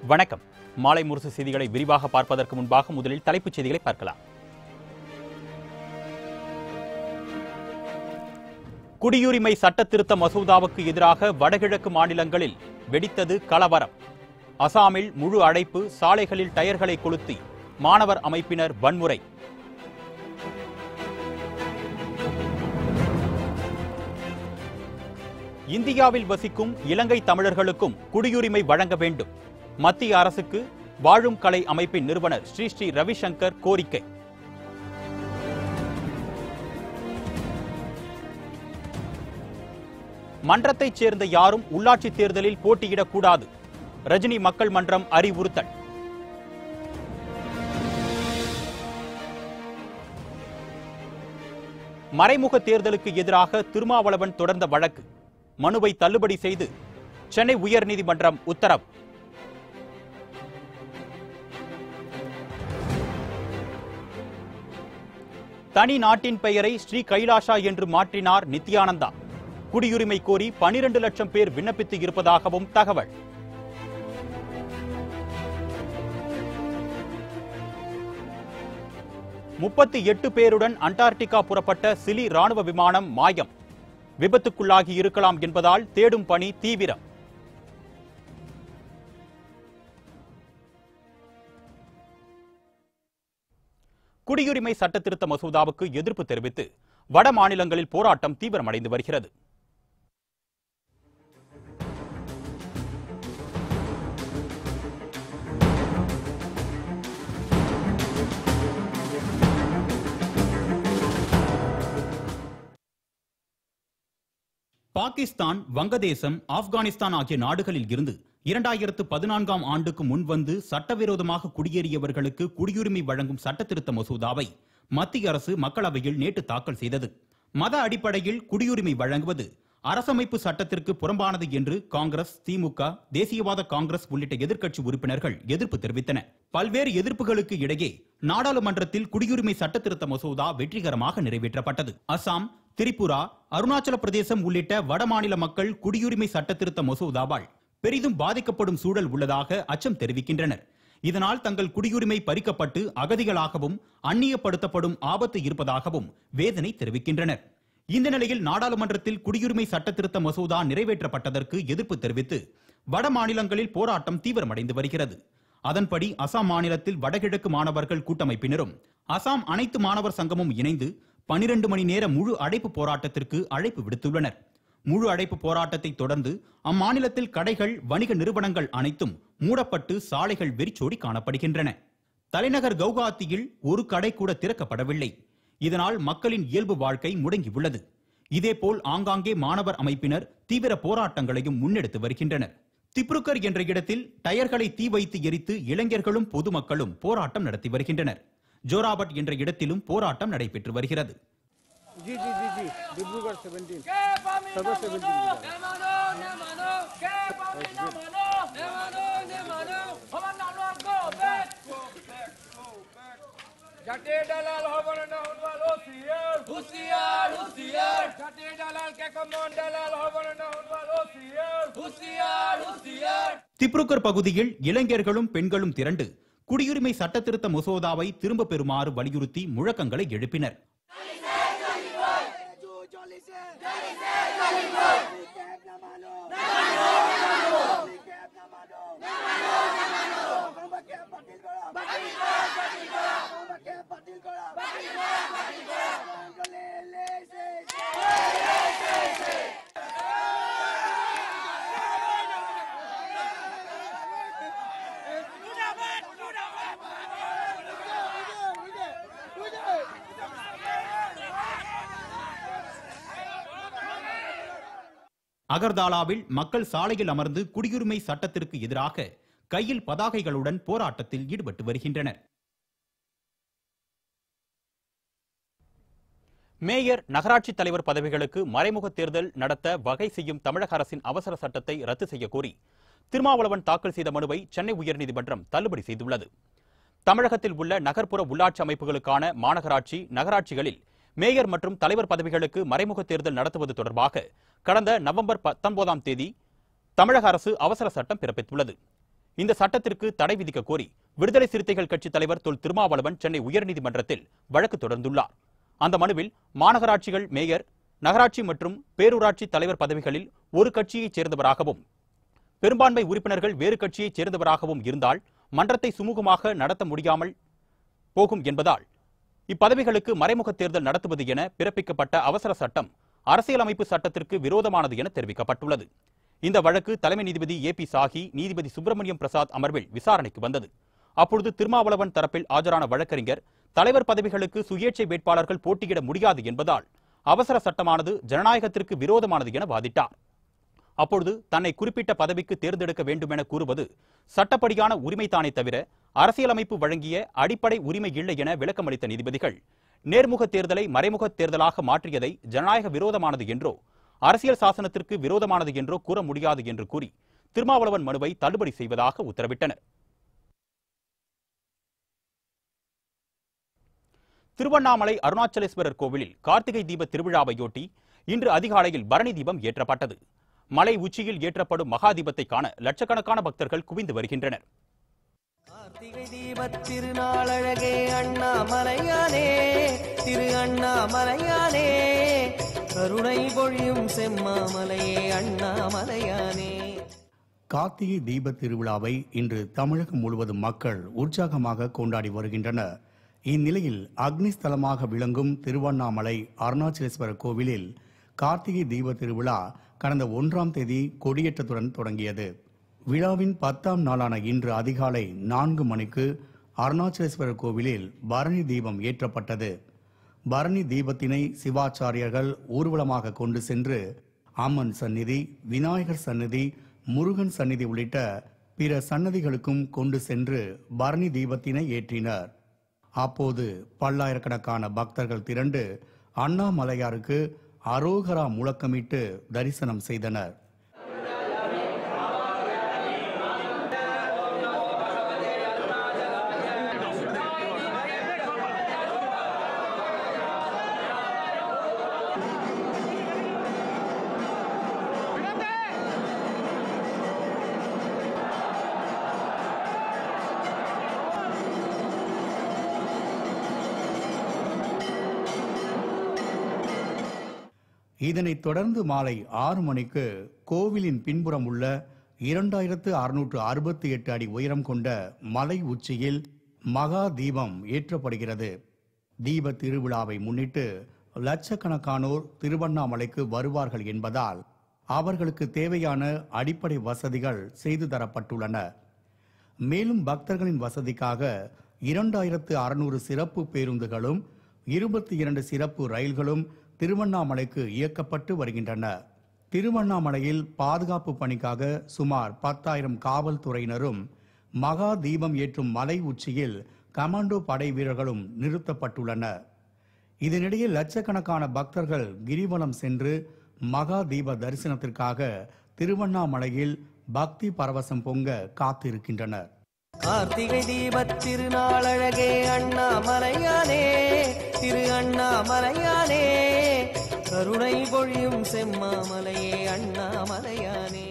வணக்கம் மாலை முரசு செய்திகளை விரிவாக பார்ப்பதற்கு முன்பாக முதலில் தலைப்புச் செய்திகளை பார்க்கலாம் குடியுரிமை சட்ட திருத்த மசோதாவுக்கு எதிராக வடகிழக்கு மாநிலங்களில் வெடித்தது கலவரம் அசாமில் முழு அடைப்பு சாலைகளில் டயர்களை கொளுத்தி மாணவர் அமைப்பினர் வன்முறை இந்தியாவில் வசிக்கும் இலங்கை தமிழர்களுக்கும் குடியுரிமை வழங்க வேண்டும் மத்திய அரசுக்கு வாழும் கலை அமைப்பின் நிறுவனர் ஸ்ரீ ஸ்ரீ ரவிசங்கர் கோரிக்கை மன்றத்தைச் சேர்ந்த யாரும் உள்ளாட்சி தேர்தலில் போட்டியிடக்கூடாது ரஜினி மக்கள் மன்றம் அறிவுறுத்தல் மறைமுக தேர்தலுக்கு எதிராக திருமாவளவன் தொடர்ந்த வழக்கு மனுவை தள்ளுபடி செய்து சென்னை உயர்நீதிமன்றம் உத்தரவு தனி நாட்டின் பெயரை ஸ்ரீ கைலாஷா என்று மாற்றினார் நித்யானந்தா குடியுரிமை கோரி பனிரெண்டு லட்சம் பேர் விண்ணப்பித்து இருப்பதாகவும் தகவல் முப்பத்தி எட்டு பேருடன் அண்டார்டிகா புறப்பட்ட சிலி ராணுவ விமானம் மாயம் விபத்துக்குள்ளாகி இருக்கலாம் என்பதால் தேடும் பணி தீவிரம் குடியுரிமை சட்ட திருத்த மசோதாவுக்கு எதிர்ப்பு தெரிவித்து வட மாநிலங்களில் போராட்டம் தீவிரமடைந்து வருகிறது பாகிஸ்தான் வங்கதேசம் ஆப்கானிஸ்தான் ஆகிய நாடுகளில் இருந்து இரண்டாயிரத்து பதினான்காம் ஆண்டுக்கு முன் வந்து சட்டவிரோதமாக குடியேறியவர்களுக்கு குடியுரிமை வழங்கும் சட்ட திருத்த மசோதாவை மத்திய அரசு மக்களவையில் நேற்று தாக்கல் செய்தது மத அடிப்படையில் குடியுரிமை வழங்குவது அரசமைப்பு சட்டத்திற்கு புறம்பானது என்று காங்கிரஸ் திமுக தேசியவாத காங்கிரஸ் உள்ளிட்ட எதிர்க்கட்சி உறுப்பினர்கள் எதிர்ப்பு தெரிவித்தன பல்வேறு எதிர்ப்புகளுக்கு இடையே நாடாளுமன்றத்தில் குடியுரிமை சட்ட திருத்த மசோதா வெற்றிகரமாக நிறைவேற்றப்பட்டது அசாம் திரிபுரா அருணாச்சல பிரதேசம் உள்ளிட்ட வடமாநில மக்கள் குடியுரிமை சட்ட திருத்த மசோதாவால் பெரிதும் பாதிக்கப்படும் சூழல் உள்ளதாக அச்சம் தெரிவிக்கின்றனர் இதனால் தங்கள் குடியுரிமை பறிக்கப்பட்டு அகதிகளாகவும் அந்நியப்படுத்தப்படும் ஆபத்து இருப்பதாகவும் வேதனை தெரிவிக்கின்றனர் இந்த நிலையில் நாடாளுமன்றத்தில் குடியுரிமை சட்ட திருத்த மசோதா நிறைவேற்றப்பட்டதற்கு எதிர்ப்பு தெரிவித்து வட மாநிலங்களில் போராட்டம் தீவிரமடைந்து வருகிறது அதன்படி அசாம் மாநிலத்தில் வடகிழக்கு மாணவர்கள் கூட்டமைப்பினரும் அசாம் அனைத்து மாணவர் சங்கமும் இணைந்து பனிரெண்டு மணி நேர முழு அடைப்பு போராட்டத்திற்கு அழைப்பு விடுத்துள்ளனர் முழு அடைப்பு போராட்டத்தை தொடர்ந்து அம்மாநிலத்தில் கடைகள் வணிக நிறுவனங்கள் அனைத்தும் மூடப்பட்டு சாலைகள் வெறிச்சோடி காணப்படுகின்றன தலைநகர் கவுகாத்தியில் ஒரு கடை கூட திறக்கப்படவில்லை இதனால் மக்களின் இயல்பு வாழ்க்கை முடங்கியுள்ளது இதேபோல் ஆங்காங்கே மாணவர் அமைப்பினர் தீவிர போராட்டங்களையும் முன்னெடுத்து வருகின்றனர் திப்ருக்கர் என்ற இடத்தில் டயர்களை தீ வைத்து எரித்து இளைஞர்களும் பொதுமக்களும் போராட்டம் நடத்தி வருகின்றனர் ஜோராபட் என்ற இடத்திலும் போராட்டம் நடைபெற்று வருகிறது जी जी जी जी डिब्रूगढ़ सेवेंटीन কে পামি সর্ব না 17 মানো নে মানো নে মানো কে পামি না মানো নে মানো নে মানো হমান না লর go back go back go back জাটে দালাল হবন না হনওয়াল হুসিয়ার হুসিয়ার হুসিয়ার জাটে দালাল কে কমন দালাল হবন না হনওয়াল হুসিয়ার হুসিয়ার হুসিয়ার திப்ருக்கர் பகுதியில் இளைஞர்களும் பெண்களும் திரண்டு குடியுரிமை சட்ட திருத்த மசோதாவை திரும்ப பெறுமாறு வலியுறுத்தி முழக்கங்களை எழுப்பினர் அகர்தாலாவில் மக்கள் சாலையில் அமர்ந்து குடியுரிமை சட்டத்திற்கு எதிராக கையில் பதாகைகளுடன் போராட்டத்தில் ஈடுபட்டு வருகின்றனர் மேயர் நகராட்சி தலைவர் பதவிகளுக்கு மறைமுக தேர்தல் நடத்த வகை செய்யும் தமிழக அரசின் அவசர சட்டத்தை ரத்து செய்ய கோரி திருமாவளவன் தாக்கல் செய்த மனுவை சென்னை உயர்நீதிமன்றம் தள்ளுபடி செய்துள்ளது தமிழகத்தில் உள்ள நகர்ப்புற உள்ளாட்சி அமைப்புகளுக்கான மாநகராட்சி நகராட்சிகளில் மேயர் மற்றும் தலைவர் பதவிகளுக்கு மறைமுக தேர்தல் நடத்துவது தொடர்பாக கடந்த நவம்பர் பத்தொன்பதாம் தேதி தமிழக அரசு அவசர சட்டம் பிறப்பித்துள்ளது இந்த சட்டத்திற்கு தடை விதிக்க கோரி விடுதலை சிறுத்தைகள் கட்சி தலைவர் தொல் திருமாவளவன் சென்னை உயர்நீதிமன்றத்தில் வழக்கு தொடர்ந்துள்ளார் அந்த மனுவில் மாநகராட்சிகள் மேயர் நகராட்சி மற்றும் பேரூராட்சி தலைவர் பதவிகளில் ஒரு கட்சியைச் சேர்ந்தவராகவும் பெரும்பான்மை உறுப்பினர்கள் வேறு கட்சியைச் சேர்ந்தவராகவும் இருந்தால் மன்றத்தை சுமூகமாக நடத்த முடியாமல் போகும் என்பதால் இப்பதவிகளுக்கு மறைமுக தேர்தல் நடத்துவது என பிறப்பிக்கப்பட்ட அவசர சட்டம் அரசியலமைப்பு சட்டத்திற்கு விரோதமானது என தெரிவிக்கப்பட்டுள்ளது இந்த வழக்கு தலைமை நீதிபதி ஏ பி சாஹி நீதிபதி சுப்பிரமணியம் பிரசாத் அமர்வில் விசாரணைக்கு வந்தது அப்பொழுது திருமாவளவன் தரப்பில் ஆஜரான வழக்கறிஞர் தலைவர் பதவிகளுக்கு சுயேட்சை வேட்பாளர்கள் போட்டியிட முடியாது என்பதால் அவசர சட்டமானது ஜனநாயகத்திற்கு விரோதமானது என வாதிட்டார் அப்பொழுது தன்னை குறிப்பிட்ட பதவிக்கு தேர்ந்தெடுக்க வேண்டும் என கூறுவது சட்டப்படியான உரிமைதானே தவிர அரசியலமைப்பு வழங்கிய அடிப்படை உரிமை இல்லை என விளக்கமளித்த நீதிபதிகள் நேர்முக தேர்தலை மறைமுக தேர்தலாக மாற்றியதை ஜனநாயக விரோதமானது என்றோ அரசியல் சாசனத்திற்கு விரோதமானது என்றோ கூற முடியாது என்று கூறி திருமாவளவன் மனுவை தள்ளுபடி செய்வதாக உத்தரவிட்டனர் திருவண்ணாமலை அருணாச்சலேஸ்வரர் கோவிலில் கார்த்திகை தீப திருவிழாவையொட்டி இன்று அதிகாலையில் பரணி தீபம் ஏற்றப்பட்டது மலை உச்சியில் ஏற்றப்படும் மகா தீபத்தை காண லட்சக்கணக்கான பக்தர்கள் குவிந்து வருகின்றனர் கார்த்திகை தீபத் திருநாளழகே அண்ணாமலையானே திரு அண்ணாமலையானே கருணை பொழியும் செம்மாமலையே அண்ணாமலையானே கார்த்திகை தீப திருவிழாவை இன்று தமிழகம் முழுவதும் மக்கள் உற்சாகமாக கொண்டாடி வருகின்றனர் இந்நிலையில் அக்னி ஸ்தலமாக விளங்கும் திருவண்ணாமலை அருணாச்சலேஸ்வரர் கோவிலில் கார்த்திகை தீப திருவிழா கடந்த ஒன்றாம் தேதி கொடியேற்றத்துடன் தொடங்கியது விழாவின் பத்தாம் நாளான இன்று அதிகாலை நான்கு மணிக்கு அருணாச்சலேஸ்வரர் கோவிலில் பரணி தீபம் ஏற்றப்பட்டது பரணி தீபத்தினை சிவாச்சாரியர்கள் ஊர்வலமாக கொண்டு சென்று அம்மன் சந்நிதி விநாயகர் சந்நிதி முருகன் சந்நிதி உள்ளிட்ட பிற சன்னதிகளுக்கும் கொண்டு சென்று பரணி தீபத்தினை ஏற்றினர் அப்போது பல்லாயிரக்கணக்கான பக்தர்கள் திரண்டு அண்ணாமலையாருக்கு அரோகரா முழக்கமிட்டு தரிசனம் செய்தனர் இதனைத் தொடர்ந்து மாலை ஆறு மணிக்கு கோவிலின் பின்புறம் உள்ள இரண்டாயிரத்து அறுநூற்று அறுபத்தி எட்டு அடி உயரம் கொண்ட மலை உச்சியில் மகா தீபம் ஏற்றப்படுகிறது தீப திருவிழாவை முன்னிட்டு லட்சக்கணக்கானோர் திருவண்ணாமலைக்கு வருவார்கள் என்பதால் அவர்களுக்கு தேவையான அடிப்படை வசதிகள் செய்து தரப்பட்டுள்ளன மேலும் பக்தர்களின் வசதிக்காக இரண்டாயிரத்து அறுநூறு சிறப்பு பேருந்துகளும் இருபத்தி இரண்டு சிறப்பு ரயில்களும் திருவண்ணாமலைக்கு இயக்கப்பட்டு வருகின்றன திருவண்ணாமலையில் பாதுகாப்பு பணிக்காக சுமார் பத்தாயிரம் காவல்துறையினரும் மகா தீபம் ஏற்றும் மலை உச்சியில் கமாண்டோ படை வீரர்களும் நிறுத்தப்பட்டுள்ளனர் இதனிடையே லட்சக்கணக்கான பக்தர்கள் கிரிவலம் சென்று மகா தீப தரிசனத்திற்காக திருவண்ணாமலையில் பக்தி பரவசம் பொங்க காத்திருக்கின்றனர் கார்த்திகை தீபத் திருநாளழகே அண்ணாமலையானே திரு அண்ணாமலையானே கருணை பொழியும் செம்மாமலையே அண்ணாமலையானே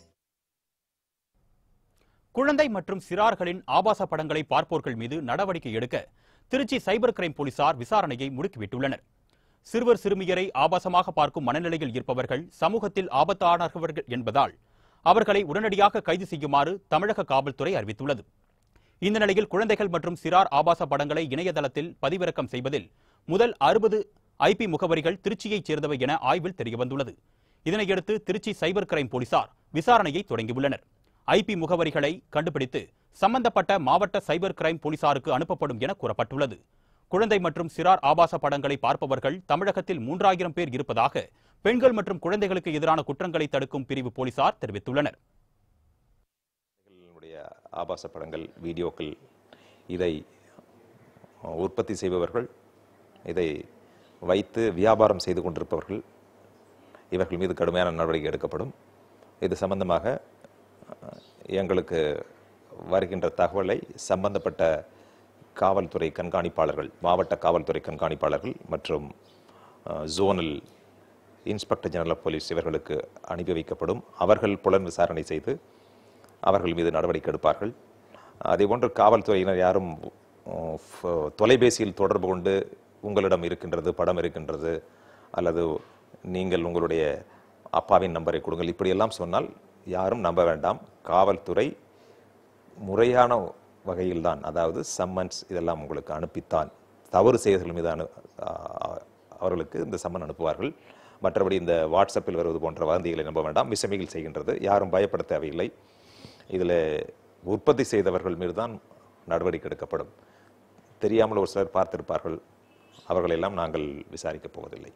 குழந்தை மற்றும் சிறார்களின் ஆபாச படங்களை பார்ப்போர்கள் மீது நடவடிக்கை எடுக்க திருச்சி சைபர் கிரைம் போலீசார் விசாரணையை முடுக்கிவிட்டுள்ளனர் சிறுவர் சிறுமியரை ஆபாசமாக பார்க்கும் மனநிலையில் இருப்பவர்கள் சமூகத்தில் ஆபத்தானவர்கள் என்பதால் அவர்களை உடனடியாக கைது செய்யுமாறு தமிழக காவல்துறை அறிவித்துள்ளது இந்த நிலையில் குழந்தைகள் மற்றும் சிறார் ஆபாச படங்களை இணையதளத்தில் பதிவிறக்கம் செய்வதில் முதல் அறுபது ஐபி முகவரிகள் திருச்சியைச் சேர்ந்தவை என ஆய்வில் தெரியவந்துள்ளது இதனையடுத்து திருச்சி சைபர் கிரைம் போலீசார் விசாரணையை தொடங்கியுள்ளனர் ஐபி முகவரிகளை கண்டுபிடித்து சம்பந்தப்பட்ட மாவட்ட சைபர் கிரைம் போலீசாருக்கு அனுப்பப்படும் என கூறப்பட்டுள்ளது குழந்தை மற்றும் சிறார் ஆபாச படங்களை பார்ப்பவர்கள் தமிழகத்தில் மூன்றாயிரம் பேர் இருப்பதாக பெண்கள் மற்றும் குழந்தைகளுக்கு எதிரான குற்றங்களை தடுக்கும் பிரிவு போலீசார் தெரிவித்துள்ளனர் குழந்தைகளுடைய ஆபாச படங்கள் வீடியோக்கள் இதை அஹ், உற்பத்தி செய்பவர்கள் இதை வைத்து வியாபாரம் செய்து கொண்டிருப்பவர்கள் இவர்கள் மீது கடுமையான நடவடிக்கை எடுக்கப்படும் இது சம்பந்தமாக அஹ், எங்களுக்கு வருகின்ற தகவலை சம்பந்தப்பட்ட காவல்துறை கண்காணிப்பாளர்கள் மாவட்ட காவல்துறை கண்காணிப்பாளர்கள் மற்றும் அஹ், zonal inspector general of police இவர்களுக்கு அனுப்பி வைக்கப்படும் அவர்கள் புலன் விசாரணை செய்து அவர்கள் மீது நடவடிக்கை எடுப்பார்கள் அதேபோன்று காவல்துறையினர் யாரும் அஹ், ஃப- தொலைபேசியில் தொடர்பு கொண்டு உங்களிடம் இருக்கின்றது படம் இருக்கின்றது அல்லது நீங்கள் உங்களுடைய அப்பாவின் நம்பரை கொடுங்கள் இப்படியெல்லாம் சொன்னால் யாரும் நம்ப வேண்டாம் காவல்துறை முறையான வகையில்தான் அதாவது சம்மன்ஸ் இதெல்லாம் உங்களுக்கு அனுப்பித்தான் தவறு செய்தவர்கள் மீது அனு ஆ- அவர்களுக்கு இந்த சம்மன் அனுப்புவார்கள் மற்றபடி இந்த வாட்ஸ்அப்பில் வருவது போன்ற வதந்திகளை நம்ப வேண்டாம் மிசமிகள் செய்கின்றது யாரும் பயப்பட தேவையில்லை இதில் உற்பத்தி செய்தவர்கள் மீது தான் நடவடிக்கை எடுக்கப்படும் தெரியாமல் ஒரு சிலர் பார்த்திருப்பார்கள் அவர்களெல்லாம் நாங்கள் விசாரிக்கப் போவதில்லை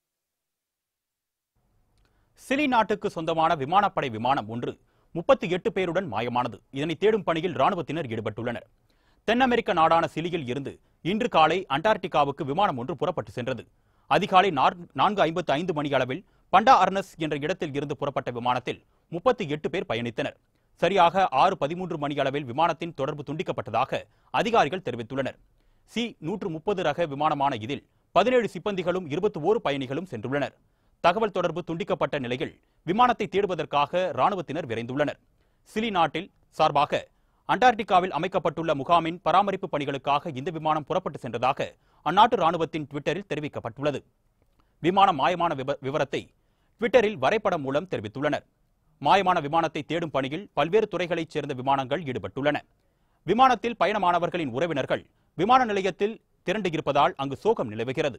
சிலி நாட்டுக்கு சொந்தமான விமானப்படை விமானம் ஒன்று முப்பத்தி எட்டு பேருடன் மாயமானது இதனை தேடும் பணியில் ராணுவத்தினர் ஈடுபட்டுள்ளனர் தென் அமெரிக்க நாடான சிலியில் இருந்து இன்று காலை அண்டார்டிகாவுக்கு விமானம் ஒன்று புறப்பட்டு சென்றது அதிகாலை நார்- நான்கு ஐம்பத்து ஐந்து மணி அளவில் பண்டா அர்னஸ் என்ற இடத்தில் இருந்து புறப்பட்ட விமானத்தில் முப்பத்தி எட்டு பேர் பயணித்தனர் சரியாக ஆறு பதிமூன்று மணி அளவில் விமானத்தின் தொடர்பு துண்டிக்கப்பட்டதாக அதிகாரிகள் தெரிவித்துள்ளனர் சி நூற்று முப்பது ரக விமானமான இதில் பதினேழு சிப்பந்திகளும் இருபத்தி ஓரு பயணிகளும் சென்றுள்ளனர் தகவல் தொடர்பு துண்டிக்கப்பட்ட நிலையில் விமானத்தை தேடுவதற்காக ராணுவத்தினர் விரைந்துள்ளனர் சிலி நாட்டில் சார்பாக அண்டார்டிகாவில் அமைக்கப்பட்டுள்ள முகாமின் பராமரிப்பு பணிகளுக்காக இந்த விமானம் புறப்பட்டு சென்றதாக அந்நாட்டு ராணுவத்தின் ட்விட்டரில் தெரிவிக்கப்பட்டுள்ளது விமானம் மாயமான விப- விவரத்தை ட்விட்டரில் வரைபடம் மூலம் தெரிவித்துள்ளனர் மாயமான விமானத்தை தேடும் பணியில் பல்வேறு துறைகளைச் சேர்ந்த விமானங்கள் ஈடுபட்டுள்ளன விமானத்தில் பயணமானவர்களின் உறவினர்கள் விமான நிலையத்தில் திரண்டு இருப்பதால் அங்கு சோகம் நிலவுகிறது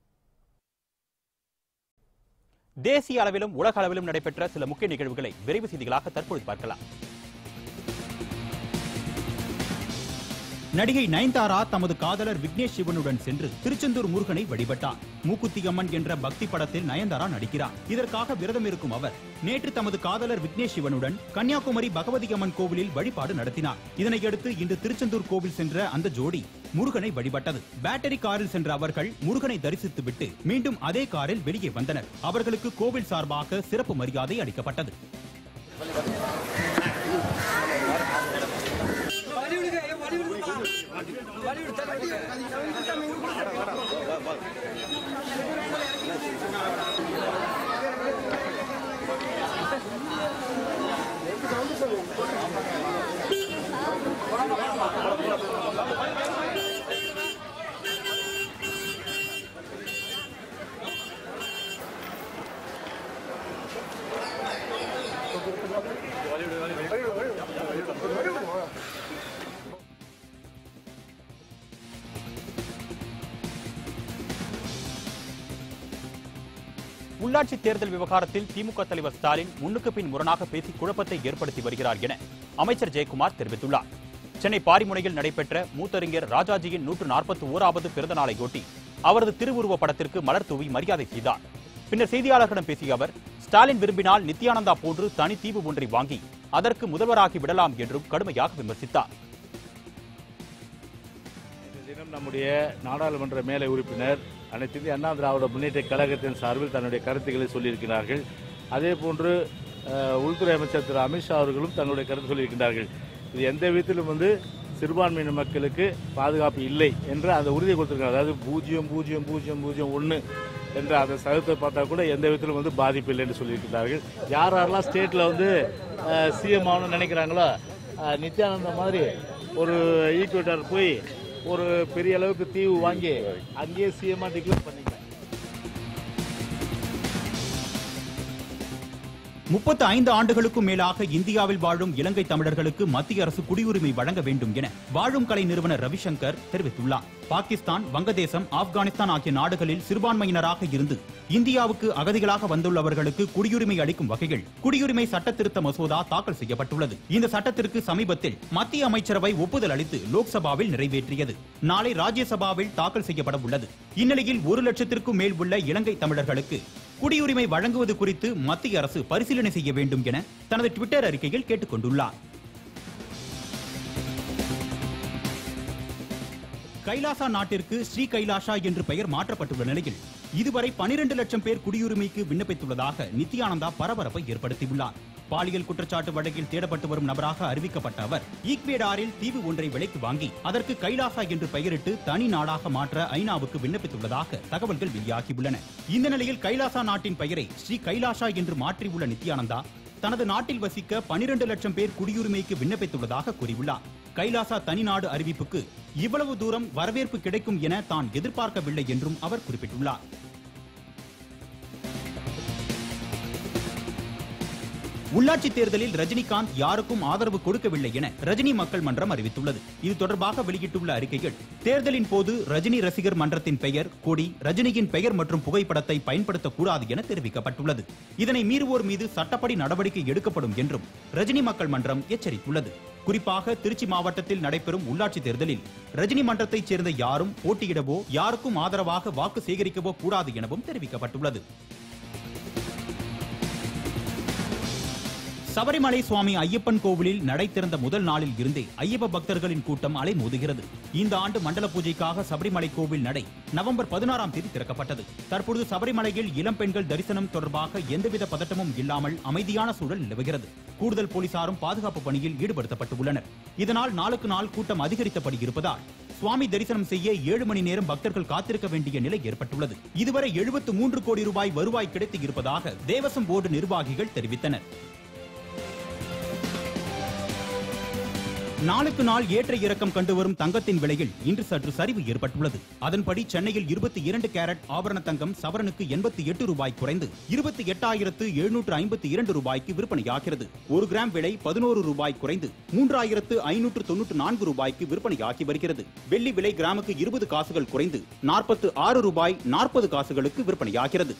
தேசிய அளவிலும் உலக அளவிலும் நடைபெற்ற சில முக்கிய நிகழ்வுகளை விரைவு செய்திகளாக தற்பொழுது பார்க்கலாம் நடிகை நயன்தாரா தமது காதலர் விக்னேஷ் சிவனுடன் சென்று திருச்செந்தூர் முருகனை வழிபட்டார் மூக்குத்தி அம்மன் என்ற பக்தி படத்தில் நயன்தாரா நடிக்கிறார் இதற்காக விரதம் இருக்கும் அவர் நேற்று தமது காதலர் விக்னேஷ் சிவனுடன் கன்னியாகுமரி பகவதி அம்மன் கோவிலில் வழிபாடு நடத்தினார் இதனையடுத்து இன்று திருச்செந்தூர் கோவில் சென்ற அந்த ஜோடி முருகனை வழிபட்டது பேட்டரி காரில் சென்ற அவர்கள் முருகனை தரிசித்துவிட்டு மீண்டும் அதே காரில் வெளியே வந்தனர் அவர்களுக்கு கோவில் சார்பாக சிறப்பு மரியாதை அளிக்கப்பட்டது உள்ளாட்சி தேர்தல் விவகாரத்தில் திமுக தலைவர் ஸ்டாலின் முன்னுக்கு பின் முரணாக பேசி குழப்பத்தை ஏற்படுத்தி வருகிறார் என அமைச்சர் ஜெயக்குமார் தெரிவித்துள்ளார் சென்னை பாரிமுனையில் நடைபெற்ற மூத்தறிஞர் ராஜாஜியின் நூற்று நாற்பத்தி ஓராவது பிறந்த நாளையொட்டி அவரது திருவுருவ படத்திற்கு மலர் தூவி மரியாதை செய்தார் பின்னர் செய்தியாளர்களிடம் பேசிய அவர் ஸ்டாலின் விரும்பினால் நித்யானந்தா போன்று தனி தீவு ஒன்றை வாங்கி அதற்கு முதல்வராகி விடலாம் என்றும் கடுமையாக விமர்சித்தார் இன்றைய தினம் நம்முடைய நாடாளுமன்ற மேலை உறுப்பினர் அனைத்து இந்திய அண்ணா திராவிட முன்னேற்ற கழகத்தின் சார்பில் தன்னுடைய கருத்துக்களை சொல்லியிருக்கிறார்கள் அதே போன்று அஹ், உள்துறை அமைச்சர் திரு அமித்ஷா அவர்களும் தங்களுடைய கருத்து சொல்லியிருக்கிறார்கள் இது எந்த விதத்திலும் வந்து சிறுபான்மையின மக்களுக்கு பாதுகாப்பு இல்லை என்று அந்த உறுதியை கொடுத்திருக்காங்க அதாவது பூஜ்ஜியம் பூஜ்ஜியம் பூஜ்ஜியம் பூஜ்ஜியம் ஒன்று என்ற அந்த சதத்தை பார்த்தா கூட எந்த விதத்திலும் வந்து பாதிப்பு இல்லை என்று சொல்லியிருக்கிறார்கள் யார் யாரெல்லாம் ஸ்டேட்டில் வந்து சிஎம் ஆகணும்னு நினைக்கிறாங்களோ அஹ், நித்யானந்தா மாதிரி ஒரு ஈக்குவேட்டர் போய் ஒரு பெரிய அளவுக்கு தீவு வாங்கி அங்கேயே சிஎம்மா டிக்ளேர் பண்ணிக்கலாம் முப்பத்து ஐந்து ஆண்டுகளுக்கும் மேலாக இந்தியாவில் வாழும் இலங்கை தமிழர்களுக்கு மத்திய அரசு குடியுரிமை வழங்க வேண்டும் என வாழும் கலை நிறுவனர் ரவிசங்கர் தெரிவித்துள்ளார் பாகிஸ்தான் வங்கதேசம் ஆப்கானிஸ்தான் ஆகிய நாடுகளில் சிறுபான்மையினராக இருந்து இந்தியாவுக்கு அகதிகளாக வந்துள்ளவர்களுக்கு குடியுரிமை அளிக்கும் வகையில் குடியுரிமை சட்ட திருத்த மசோதா தாக்கல் செய்யப்பட்டுள்ளது இந்த சட்டத்திற்கு சமீபத்தில் மத்திய அமைச்சரவை ஒப்புதல் அளித்து லோக்சபாவில் நிறைவேற்றியது நாளை ராஜ்யசபாவில் தாக்கல் செய்யப்பட உள்ளது இந்நிலையில் ஒரு லட்சத்திற்கும் மேல் உள்ள இலங்கை தமிழர்களுக்கு குடியுரிமை வழங்குவது குறித்து மத்திய அரசு பரிசீலனை செய்ய வேண்டும் என தனது ட்விட்டர் அறிக்கையில் கேட்டுக் கொண்டுள்ளார் கைலாசா நாட்டிற்கு ஸ்ரீ கைலாஷா என்று பெயர் மாற்றப்பட்டுள்ள நிலையில் இதுவரை 12 லட்சம் பேர் குடியுரிமைக்கு விண்ணப்பித்துள்ளதாக நித்யானந்தா பரபரப்பை ஏற்படுத்தியுள்ளார் பாலியல் குற்றச்சாட்டு வழக்கில் தேடப்பட்டு வரும் நபராக அறிவிக்கப்பட்ட அவர் ஈக்வேடாரில் தீவு ஒன்றை விலைக்கு வாங்கி அதற்கு கைலாசா என்று பெயரிட்டு தனி நாடாக மாற்ற ஐநாவுக்கு விண்ணப்பித்துள்ளதாக தகவல்கள் வெளியாகியுள்ளன இந்த நிலையில் கைலாசா நாட்டின் பெயரை ஸ்ரீ கைலாஷா என்று மாற்றியுள்ள நித்யானந்தா தனது நாட்டில் வசிக்க 12 லட்சம் பேர் குடியுரிமைக்கு விண்ணப்பித்துள்ளதாக கூறியுள்ளார் கைலாசா தனிநாடு அறிவிப்புக்கு இவ்வளவு தூரம் வரவேற்பு கிடைக்கும் என தான் எதிர்பார்க்கவில்லை என்றும் அவர் குறிப்பிட்டுள்ளார் உள்ளாட்சி தேர்தலில் ரஜினிகாந்த் யாருக்கும் ஆதரவு கொடுக்கவில்லை என ரஜினி மக்கள் மன்றம் அறிவித்துள்ளது இது தொடர்பாக வெளியிட்டுள்ள அறிக்கையில் தேர்தலின் போது ரஜினி ரசிகர் மன்றத்தின் பெயர் கொடி ரஜினியின் பெயர் மற்றும் புகைப்படத்தை பயன்படுத்தக்கூடாது என தெரிவிக்கப்பட்டுள்ளது இதனை மீறுவோர் மீது சட்டப்படி நடவடிக்கை எடுக்கப்படும் என்றும் ரஜினி மக்கள் மன்றம் எச்சரித்துள்ளது குறிப்பாக திருச்சி மாவட்டத்தில் நடைபெறும் உள்ளாட்சி தேர்தலில் ரஜினி மன்றத்தைச் சேர்ந்த யாரும் போட்டியிடவோ யாருக்கும் ஆதரவாக வாக்கு சேகரிக்கவோ கூடாது எனவும் தெரிவிக்கப்பட்டுள்ளது சபரிமலை சுவாமி ஐயப்பன் கோவிலில் நடை திறந்த முதல் நாளில் இருந்தே ஐயப்ப பக்தர்களின் கூட்டம் அலைமோதுகிறது இந்த ஆண்டு மண்டல பூஜைக்காக சபரிமலை கோவில் நடை நவம்பர் பதினாறாம் தேதி திறக்கப்பட்டது தற்பொழுது சபரிமலையில் இளம் பெண்கள் தரிசனம் தொடர்பாக எந்தவித பதட்டமும் இல்லாமல் அமைதியான சூழல் நிலவுகிறது கூடுதல் போலீசாரும் பாதுகாப்பு பணியில் ஈடுபடுத்தப்பட்டுள்ளனர் இதனால் நாளுக்கு நாள் கூட்டம் அதிகரித்தபடி இருப்பதால் சுவாமி தரிசனம் செய்ய ஏழு மணி நேரம் பக்தர்கள் காத்திருக்க வேண்டிய நிலை ஏற்பட்டுள்ளது இதுவரை எழுபத்து மூன்று கோடி ரூபாய் வருவாய் கிடைத்து இருப்பதாக தேவசம் போர்டு நிர்வாகிகள் தெரிவித்தனர் நாளுக்கு நாள் ஏற்ற இறக்கம் கண்டு வரும் தங்கத்தின் விலையில் இன்று சற்று சரிவு ஏற்பட்டுள்ளது அதன்படி சென்னையில் இருபத்தி இரண்டு கேரட் ஆபரண தங்கம் சவரனுக்கு எண்பத்தி எட்டு ரூபாய் குறைந்து இருபத்தி எட்டாயிரத்து எழுநூற்று ஐம்பத்தி இரண்டு ரூபாய்க்கு விற்பனையாகிறது ஒரு கிராம் விலை பதினோரு ரூபாய் குறைந்து மூன்றாயிரத்து ஐநூற்று தொன்னூற்று நான்கு ரூபாய்க்கு விற்பனையாகி வருகிறது வெள்ளி விலை கிராமுக்கு இருபது காசுகள் குறைந்து நாற்பத்து ஆறு ரூபாய் நாற்பது காசுகளுக்கு விற்பனையாகிறது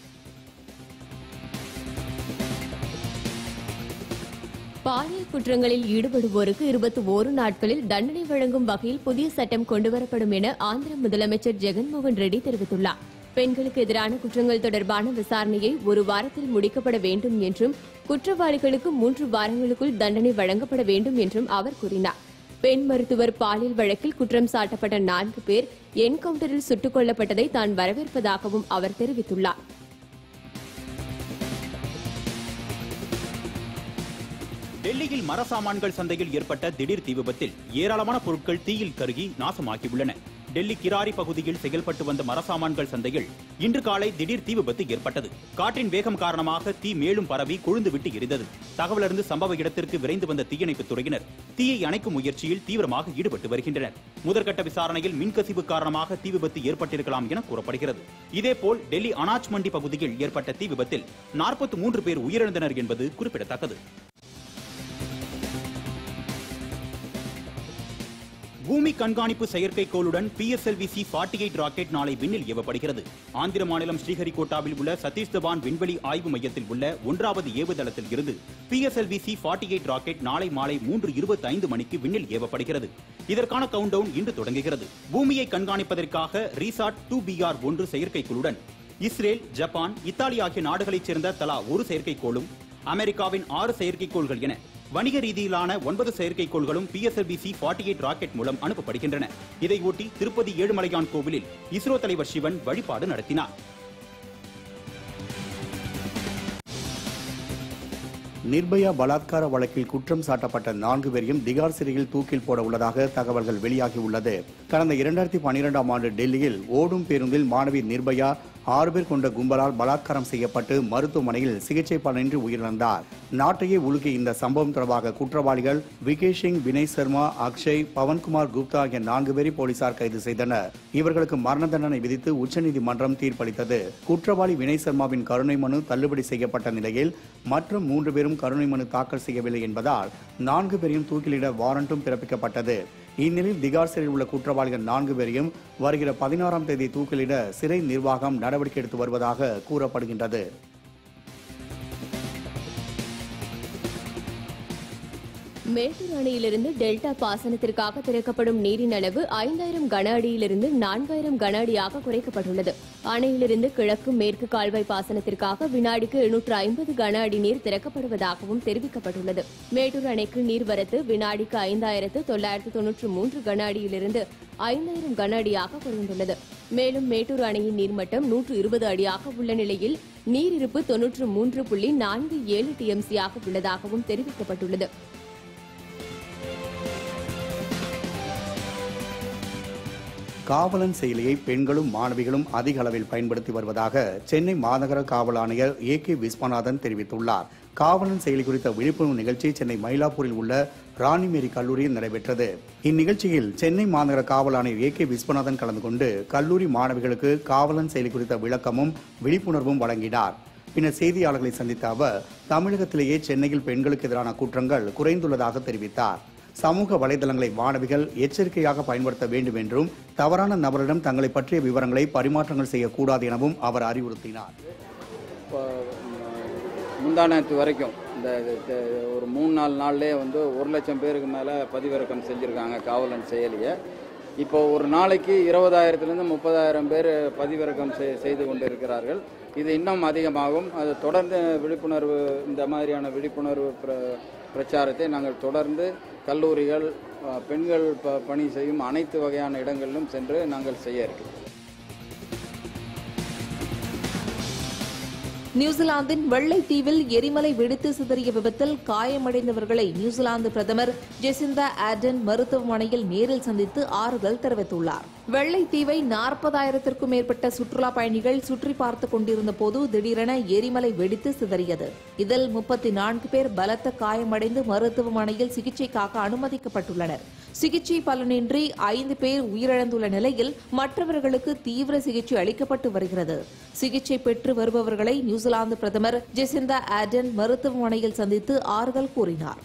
பாலியல் குற்றங்களில் ஈடுபடுவோருக்கு இருபத்தி ஓரு நாட்களில் தண்டனை வழங்கும் வகையில் புதிய சட்டம் கொண்டுவரப்படும் என ஆந்திர முதலமைச்சர் ஜெகன்மோகன் ரெட்டி தெரிவித்துள்ளார் பெண்களுக்கு எதிரான குற்றங்கள் தொடர்பான விசாரணையை ஒரு வாரத்தில் முடிக்கப்பட வேண்டும் என்றும் குற்றவாளிகளுக்கு மூன்று வாரங்களுக்குள் தண்டனை வழங்கப்பட வேண்டும் என்றும் அவர் கூறினார் பெண் மருத்துவர் பாலியல் வழக்கில் குற்றம் சாட்டப்பட்ட நான்கு பேர் என்கவுண்டரில் சுட்டுக் கொல்லப்பட்டதை தான் வரவேற்பதாகவும் அவர் தெரிவித்துள்ளார் டெல்லியில் மரசாமான்கள் சந்தையில் ஏற்பட்ட திடீர் தீ விபத்தில் ஏராளமான பொருட்கள் தீயில் கருகி நாசமாகியுள்ளன டெல்லி கிராரி பகுதியில் செயல்பட்டு வந்த மரசாமான்கள் சந்தையில் இன்று காலை திடீர் தீ விபத்து ஏற்பட்டது காற்றின் வேகம் காரணமாக தீ மேலும் பரவி கொழுந்து விட்டு எரிந்தது தகவலறிந்து சம்பவ இடத்திற்கு விரைந்து வந்த தீயணைப்புத் துறையினர் தீயை அணைக்கும் முயற்சியில் தீவிரமாக ஈடுபட்டு வருகின்றனர் முதற்கட்ட விசாரணையில் மின்கசிவு காரணமாக தீ விபத்து ஏற்பட்டிருக்கலாம் என கூறப்படுகிறது இதேபோல் டெல்லி அனாஜ் மண்டி பகுதியில் ஏற்பட்ட தீ விபத்தில் நாற்பத்தி மூன்று பேர் உயிரிழந்தனர் என்பது குறிப்பிடத்தக்கது பூமி கண்காணிப்பு செயற்கைக்கோளுடன் PSLV C forty eight rocket நாளை விண்ணில் ஏவப்படுகிறது ஆந்திர மாநிலம் ஸ்ரீஹரிகோட்டாவில் உள்ள சதீஷ் தவான் விண்வெளி ஆய்வு மையத்தில் உள்ள ஒன்றாவது ஏவுதளத்தில் இருந்து PSLV C forty eight rocket நாளை மாலை மூன்று இருபத்தி ஐந்து மணிக்கு விண்ணில் ஏவப்படுகிறது இதற்கான கவுண்டவுன் இன்று தொடங்குகிறது பூமியை கண்காணிப்பதற்காக ரீசாட் டூ பிஆர் ஒன்று செயற்கைக்குழுடன் இஸ்ரேல் ஜப்பான் இத்தாலி ஆகிய நாடுகளைச் சேர்ந்த தலா ஒரு செயற்கைக்கோளும் அமெரிக்காவின் ஆறு செயற்கைக்கோள்கள் என வணிக ரீதியிலான ஒன்பது செயற்கைக்கோள்களும் PSLV C forty eight rocket மூலம் அனுப்பப்படுகின்றன இதையொட்டி திருப்பதி ஏழுமலையான் கோவிலில் இஸ்ரோ தலைவர் சிவன் வழிபாடு நடத்தினார் நிர்பயா பலாத்கார வழக்கில் குற்றம் சாட்டப்பட்ட நான்கு பேரையும் திகார் சிறையில் தூக்கில் போட உள்ளதாக தகவல்கள் வெளியாகியுள்ளது கடந்த இரண்டாயிரத்தி பன்னிரெண்டாம் ஆண்டு டெல்லியில் ஓடும் பேருந்தில் மாணவி நிர்பயா ஆறு பேர் கொண்ட கும்பலால் பலாத்காரம் செய்யப்பட்டு மருத்துவமனையில் சிகிச்சை பலனின்றி உயிரிழந்தார் நாட்டையே உலுக்கிய இந்த சம்பவம் தொடர்பாக குற்றவாளிகள் விகேஷ் சிங் வினய் சர்மா அக்ஷய் பவன்குமார் குப்தா ஆகிய நான்கு பேரை போலீசார் கைது செய்தனர் இவர்களுக்கு மரண தண்டனை விதித்து உச்சநீதிமன்றம் தீர்ப்பளித்தது குற்றவாளி வினய் சர்மாவின் கருணை மனு தள்ளுபடி செய்யப்பட்ட நிலையில் மற்றும் மூன்று பேரும் கருணை மனு தாக்கல் செய்யவில்லை என்பதால் நான்கு பேரையும் தூக்கிலிட வாரண்டும் பிறப்பிக்கப்பட்டது இந்நிலையில் திகார் சிறையில் உள்ள குற்றவாளிகள் நான்கு பேரையும் வருகிற பதினாறாம் தேதி தூக்கிலிட சிறை நிர்வாகம் நடவடிக்கை எடுத்து வருவதாக கூறப்படுகின்றது மேட்டூர் அணையிலிருந்து டெல்டா பாசனத்திற்காக திறக்கப்படும் நீரின் அளவு ஐந்தாயிரம் கன அடியிலிருந்து நான்காயிரம் கன அடியாக குறைக்கப்பட்டுள்ளது அணையிலிருந்து கிழக்கு மேற்கு கால்வாய் பாசனத்திற்காக வினாடிக்கு எழுநூற்று ஐம்பது கன அடி நீர் திறக்கப்படுவதாகவும் தெரிவிக்கப்பட்டுள்ளது மேட்டூர் அணைக்கு நீர்வரத்து வினாடிக்கு ஐந்தாயிரத்து தொள்ளாயிரத்து தொன்னூற்று மூன்று கன அடியிலிருந்து ஐந்தாயிரம் கன அடியாக குறைந்துள்ளது மேலும் மேட்டூர் அணையின் நீர்மட்டம் நூற்று இருபது அடியாக உள்ள நிலையில் நீரிருப்பு தொன்னூற்று மூன்று புள்ளி நான்கு ஏழு டிஎம்சியாக உள்ளதாகவும் தெரிவிக்கப்பட்டுள்ளது காவலன் செயலியை பெண்களும் மாணவிகளும் அதிக அளவில் பயன்படுத்தி வருவதாக சென்னை மாநகர காவல் ஆணையர் ஏ கே விஸ்வநாதன் தெரிவித்துள்ளார் காவலன் செயலி குறித்த விழிப்புணர்வு நிகழ்ச்சி சென்னை மயிலாப்பூரில் உள்ள ராணிமேரி கல்லூரியில் நடைபெற்றது இந்நிகழ்ச்சியில் சென்னை மாநகர காவல் ஆணையர் ஏ கே விஸ்வநாதன் கலந்து கொண்டு கல்லூரி மாணவிகளுக்கு காவலன் செயலி குறித்த விளக்கமும் விழிப்புணர்வும் வழங்கினார் பின்னர் செய்தியாளர்களை சந்தித்த அவர் தமிழகத்திலேயே சென்னையில் பெண்களுக்கு எதிரான குற்றங்கள் குறைந்துள்ளதாக தெரிவித்தார் சமூக வலைதளங்களை மாணவிகள் எச்சரிக்கையாக பயன்படுத்த வேண்டும் என்றும் தவறான நபரிடம் தங்களை பற்றிய விவரங்களை பரிமாற்றங்கள் செய்யக்கூடாது எனவும் அவர் அறிவுறுத்தினார் இப்போ முந்தானத்து வரைக்கும் இந்த இந்த ஒரு மூணு நாலு நாள்லேயே வந்து ஒரு லட்சம் பேருக்கு மேலே பதிவிறக்கம் செஞ்சுருக்காங்க காவலன் செயலியை இப்போ ஒரு நாளைக்கு இருபதாயிரத்துலேருந்து முப்பதாயிரம் பேர் பதிவிறக்கம் செய்- செய்து கொண்டு இருக்கிறார்கள் இது இன்னும் அதிகமாகும் அது தொடர்ந்து விழிப்புணர்வு இந்த மாதிரியான விழிப்புணர்வு பிர பிரச்சாரத்தை நாங்கள் தொடர்ந்து கல்லூரிகள் அஹ், பெண்கள் ப பணி செய்யும் அனைத்து வகையான இடங்களிலும் சென்று நாங்கள் செய்ய இருக்கிறோம் நியூசிலாந்தின் வெள்ளை தீவில் எரிமலை வெடித்து சிதறிய விபத்தில் காயமடைந்தவர்களை நியூசிலாந்து பிரதமர் ஜெசிந்தா ஆர்டன் மருத்துவமனையில் நேரில் சந்தித்து ஆறுதல் தெரிவித்துள்ளார் வெள்ளை தீவை நாற்பதாயிரத்திற்கும் மேற்பட்ட சுற்றுலா பயணிகள் சுற்றி பார்த்துக் கொண்டிருந்த போது திடீரென எரிமலை வெடித்து சிதறியது இதில் முப்பத்தி நான்கு பேர் பலத்த காயமடைந்து மருத்துவமனையில் சிகிச்சைக்காக அனுமதிக்கப்பட்டுள்ளனர் சிகிச்சை பலனின்றி ஐந்து பேர் உயிரிழந்துள்ள நிலையில் மற்றவர்களுக்கு தீவிர சிகிச்சை அளிக்கப்பட்டு வருகிறது சிகிச்சை பெற்று வருபவர்களை நியூசிலாந்து பிரதமர் ஜெசிந்தா ஆர்டன் மருத்துவமனையில் சந்தித்து ஆறுதல் கூறினார்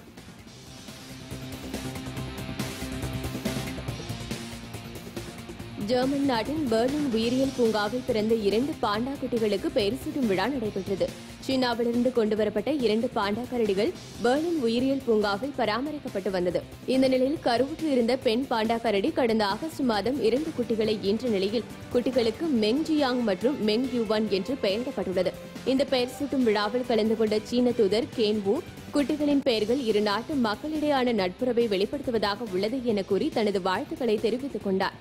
ஜெர்மன் நாட்டின் பெர்லின் உயிரியல் பூங்காவில் பிறந்த இரண்டு பாண்டா குட்டிகளுக்கு பெயர் சூட்டும் விழா நடைபெற்றது சீனாவிலிருந்து கொண்டுவரப்பட்ட இரண்டு பாண்டா கரடிகள் பெர்லின் உயிரியல் பூங்காவில் பராமரிக்கப்பட்டு வந்தது இந்த நிலையில் கருவுற்று இருந்த பெண் பாண்டா கரடி கடந்த ஆகஸ்ட் மாதம் இரண்டு குட்டிகளை ஈன்ற நிலையில் குட்டிகளுக்கு மெங் ஜியாங் மற்றும் மெங் யூவான் என்று பெயரிடப்பட்டுள்ளது இந்த பெயர் சூட்டும் விழாவில் கலந்து கொண்ட சீன தூதர் கேன் வு குட்டிகளின் பெயர்கள் இரு நாட்டு மக்களிடையான நட்புறவை வெளிப்படுத்துவதாக உள்ளது என கூறி தனது வாழ்த்துக்களை தெரிவித்துக் கொண்டார்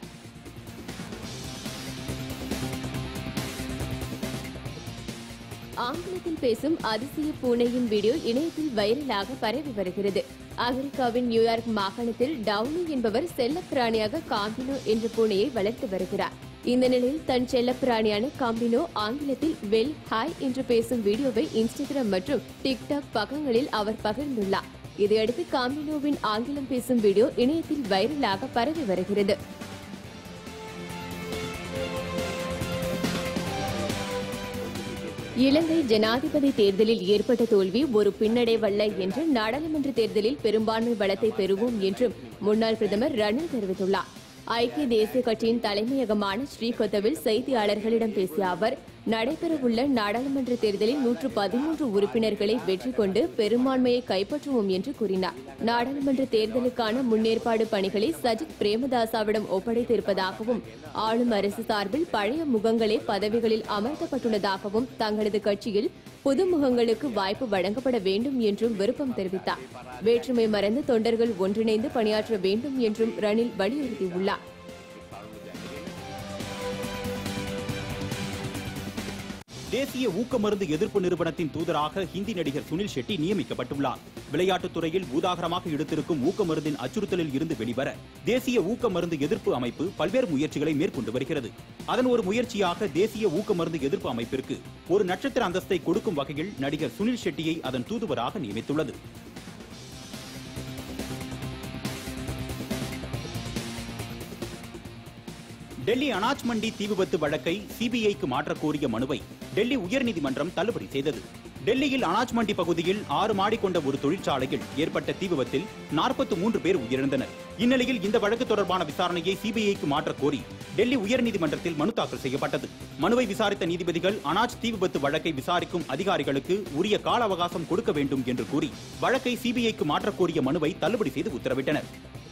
ஆங்கிலத்தில் பேசும் அதிசய பூனையின் வீடியோ இணையத்தில் வைரலாக பரவி வருகிறது அமெரிக்காவின் நியூயார்க் மாகாணத்தில் டவுனி என்பவர் செல்லப்பிராணியாக காம்பினோ என்ற பூனையை வளர்த்து வருகிறார் இந்த நிலையில் தன் செல்லப்பிராணியான காம்பினோ ஆங்கிலத்தில் வெல் ஹாய் என்று பேசும் வீடியோவை இன்ஸ்டாகிராம் மற்றும் டிக்டாக் பக்கங்களில் அவர் பகிர்ந்துள்ளார் இதையடுத்து காம்பினோவின் ஆங்கிலம் பேசும் வீடியோ இணையத்தில் வைரலாக பரவி வருகிறது இலங்கை ஜனாதிபதி தேர்தலில் ஏற்பட்ட தோல்வி ஒரு பின்னடைவல்ல என்று நாடாளுமன்ற தேர்தலில் பெரும்பான்மை பலத்தை பெறுவோம் என்றும் முன்னாள் பிரதமர் ரணில் தெரிவித்துள்ளார் ஐக்கிய தேசிய கட்சியின் தலைமையகமான ஸ்ரீகொத்தவில் செய்தியாளர்களிடம் பேசிய அவர் நடைபெறவுள்ள நாடாளுமன்ற தேர்தலில் நூற்று பதிமூன்று உறுப்பினர்களை வெற்றி கொண்டு பெரும்பான்மையை கைப்பற்றுவோம் என்று கூறினார் நாடாளுமன்ற தேர்தலுக்கான முன்னேற்பாடு பணிகளை சஜித் பிரேமதாசாவிடம் ஒப்படைத்திருப்பதாகவும் ஆளும் அரசு சார்பில் பழைய முகங்களே பதவிகளில் அமர்த்தப்பட்டுள்ளதாகவும் தங்களது கட்சியில் புது முகங்களுக்கு வாய்ப்பு வழங்கப்பட வேண்டும் என்றும் விருப்பம் தெரிவித்தார் வேற்றுமை மறந்து தொண்டர்கள் ஒன்றிணைந்து பணியாற்ற வேண்டும் என்றும் ரணில் வலியுறுத்தியுள்ளார் தேசிய ஊக்க மருந்து எதிர்ப்பு நிறுவனத்தின் தூதராக ஹிந்தி நடிகர் சுனில் ஷெட்டி நியமிக்கப்பட்டுள்ளார் விளையாட்டுத் துறையில் பூதாகரமாக எடுத்திருக்கும் ஊக்க மருந்தின் அச்சுறுத்தலில் இருந்து வெளிவர தேசிய ஊக்க மருந்து எதிர்ப்பு அமைப்பு பல்வேறு முயற்சிகளை மேற்கொண்டு வருகிறது அதன் ஒரு முயற்சியாக தேசிய ஊக்க மருந்து எதிர்ப்பு அமைப்பிற்கு ஒரு நட்சத்திர அந்தஸ்தை கொடுக்கும் வகையில் நடிகர் சுனில் ஷெட்டியை அதன் தூதுவராக நியமித்துள்ளது டெல்லி அனாஜ் மண்டி தீ விபத்து வழக்கை சிபிஐக்கு மாற்றக் கோரிய மனுவை டெல்லி உயர்நீதிமன்றம் தள்ளுபடி செய்தது டெல்லியில் அனாஜ் மண்டி பகுதியில் ஆறு மாடி கொண்ட ஒரு தொழிற்சாலையில் ஏற்பட்ட தீ விபத்தில் நாற்பத்தி மூன்று பேர் உயிரிழந்தனர் இந்நிலையில் இந்த வழக்கு தொடர்பான விசாரணையை சிபிஐக்கு மாற்றக் கோரி டெல்லி உயர்நீதிமன்றத்தில் மனு தாக்கல் செய்யப்பட்டது மனுவை விசாரித்த நீதிபதிகள் அனாஜ் தீ விபத்து வழக்கை விசாரிக்கும் அதிகாரிகளுக்கு உரிய கால அவகாசம் கொடுக்க வேண்டும் என்று கூறி வழக்கை சிபிஐக்கு மாற்றக் கோரிய மனுவை தள்ளுபடி செய்து உத்தரவிட்டனர்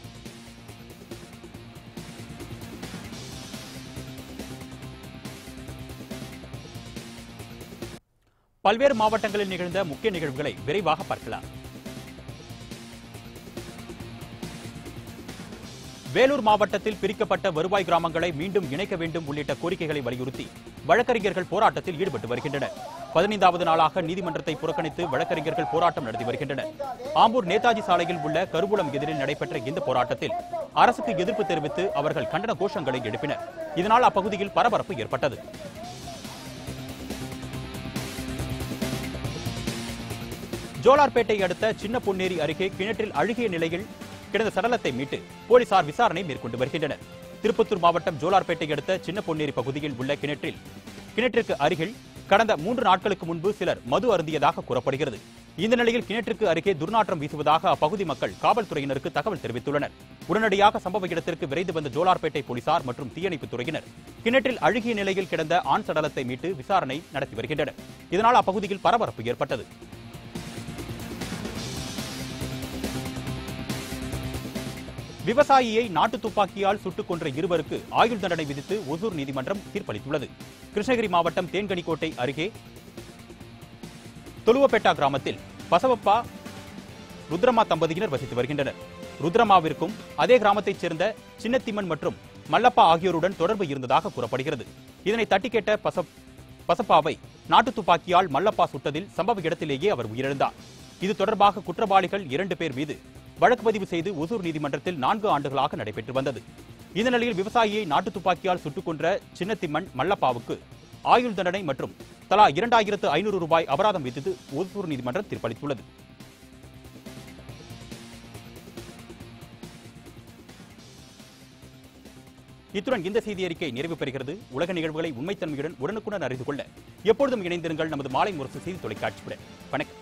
பல்வேறு மாவட்டங்களில் நிகழ்ந்த முக்கிய நிகழ்வுகளை விரைவாக பார்க்கலாம் வேலூர் மாவட்டத்தில் பிரிக்கப்பட்ட வருவாய் கிராமங்களை மீண்டும் இணைக்க வேண்டும் உள்ளிட்ட கோரிக்கைகளை வலியுறுத்தி வழக்கறிஞர்கள் போராட்டத்தில் ஈடுபட்டு வருகின்றனர் பதினைந்தாவது நாளாக நீதிமன்றத்தை புறக்கணித்து வழக்கறிஞர்கள் போராட்டம் நடத்தி வருகின்றனர் ஆம்பூர் நேதாஜி சாலையில் உள்ள கருவூலம் எதிரில் நடைபெற்ற இந்த போராட்டத்தில் அரசுக்கு எதிர்ப்பு தெரிவித்து அவர்கள் கண்டன கோஷங்களை எழுப்பினர் இதனால் அப்பகுதியில் பரபரப்பு ஏற்பட்டது ஜோலார்பேட்டை அடுத்த சின்ன பொன்னேரி அருகே கிணற்றில் அழுகிய நிலையில் கிடந்த சடலத்தை மீட்டு போலீசார் விசாரணை மேற்கொண்டு வருகின்றனர் திருப்பத்தூர் மாவட்டம் ஜோலார்பேட்டை அடுத்த சின்ன பொன்னேரி பகுதியில் உள்ள கிணற்றில் கிணற்றிற்கு அருகில் கடந்த மூன்று நாட்களுக்கு முன்பு சிலர் மது அருந்தியதாக கூறப்படுகிறது இந்த நிலையில் கிணற்றுக்கு அருகே துர்நாற்றம் வீசுவதாக அப்பகுதி மக்கள் காவல்துறையினருக்கு தகவல் தெரிவித்துள்ளனர் உடனடியாக சம்பவ இடத்திற்கு விரைந்து வந்த ஜோலார்பேட்டை போலீசார் மற்றும் தீயணைப்புத் துறையினர் கிணற்றில் அழுகிய நிலையில் கிடந்த ஆண் சடலத்தை மீட்டு விசாரணை நடத்தி வருகின்றனர் இதனால் அப்பகுதியில் பரபரப்பு ஏற்பட்டது விவசாயியை நாட்டு துப்பாக்கியால் சுட்டுக் கொன்ற இருவருக்கு ஆயுள் தண்டனை விதித்து ஒசூர் நீதிமன்றம் தீர்ப்பளித்துள்ளது கிருஷ்ணகிரி மாவட்டம் தேன்கனிக்கோட்டை அருகே தொலுவப்பேட்டா கிராமத்தில் பசவப்பா ருத்ரமா தம்பதியினர் வசித்து வருகின்றனர் ருத்ரமாவிற்கும் அதே கிராமத்தைச் சேர்ந்த சின்னத்திம்மன் மற்றும் மல்லப்பா ஆகியோருடன் தொடர்பு இருந்ததாக கூறப்படுகிறது இதனை தட்டி கேட்ட பச பசப்பாவை நாட்டு துப்பாக்கியால் மல்லப்பா சுட்டதில் சம்பவ இடத்திலேயே அவர் உயிரிழந்தார் இது தொடர்பாக குற்றவாளிகள் இரண்டு பேர் மீது வழக்கு பதிவு செய்து ஒசூர் நீதிமன்றத்தில் நான்கு ஆண்டுகளாக நடைபெற்று வந்தது இந்த நிலையில் விவசாயியை நாட்டு துப்பாக்கியால் சுட்டுக் கொன்ற சின்னத்திம்மன் மல்லப்பாவுக்கு ஆயுள் தண்டனை மற்றும் தலா இரண்டாயிரத்து ஐநூறு ரூபாய் அபராதம் விதித்து ஒசூர் நீதிமன்றம் தீர்ப்பளித்துள்ளது இத்துடன் இந்த செய்தி அறிக்கை நிறைவு பெறுகிறது உலக நிகழ்வுகளை உண்மைத்தன்மையுடன் உடனுக்குடன் அறிந்து கொள்ள எப்பொழுதும் இணைந்திருங்கள் நமது மாலை முரசு செய்தி தொலைக்காட்சியுடன் வணக்கம்